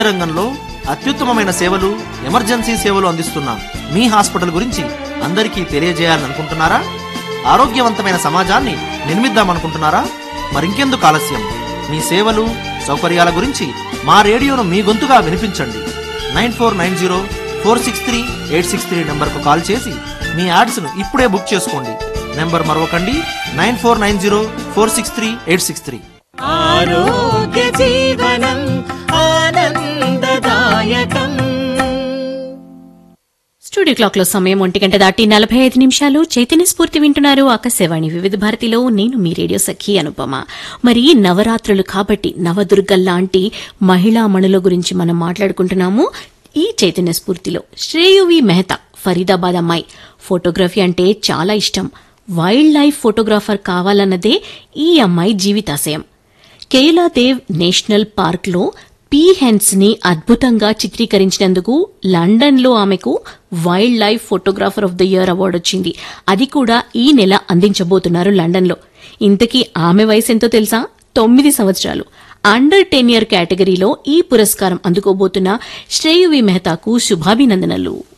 రంగంలో అత్యుత్తమమైన సేవలు ఎమర్జెన్సీ సేవలు అందిస్తున్న మీ హాస్పిటల్ గురించి అందరికీ తెలియజేయాలని అనుకుంటున్నారా ఆరోగ్యవంతమైన సమాజాన్ని నిర్మిద్దామనుకుంటున్నారా మరింకెందుకు ఆలస్యం మీ సేవలు సౌకర్యాల గురించి మా రేడియోను మీ గొంతుగా వినిపించండి nine four nine zero four six three eight six three నెంబర్కు కాల్ చేసి మీ యాడ్స్ను ఇప్పుడే బుక్ చేసుకోండి నెంబర్ మరొకండి nine four nine zero four six three eight six three ఆరోగ్య జీవనం ఆనందదాయకం స్టూడియో క్లాక్ లో సమయం ఒంటి గంట దాటి నలభై ఐదు నిమిషాలు చైతన్య స్ఫూర్తి వింటున్నారు ఆకాశవాణి వివిధ భారతిలో నేను మీ రేడియో సఖి అనుపమ మరి నవరాత్రులు కాబట్టి నవదుర్గల్లాంటి మహిళా మణుల గురించి మనం మాట్లాడుకుంటున్నాము ఈ చైతన్య స్ఫూర్తిలో శ్రేయువి మెహతా ఫరీదాబాద్ అమ్మాయి ఫోటోగ్రఫీ అంటే చాలా ఇష్టం వైల్డ్ లైఫ్ ఫోటోగ్రాఫర్ కావాలన్నదే ఈ అమ్మాయి జీవితాశయం కేలాదేవ్ నేషనల్ పార్క్లో పీహెన్స్ ని అద్భుతంగా చిత్రీకరించినందుకు లండన్లో ఆమెకు wildlife photographer of the year award వచ్చింది అది కూడా ఈ నెల అందించబోతున్నారు లండన్లో ఇంతకీ ఆమె వయసు ఎంతో తెలుసా తొమ్మిది సంవత్సరాలు అండర్ టెన్ ఇయర్ కేటగిరీలో ఈ పురస్కారం అందుకోబోతున్న శ్రేయువి మెహతాకు శుభాభినందనలు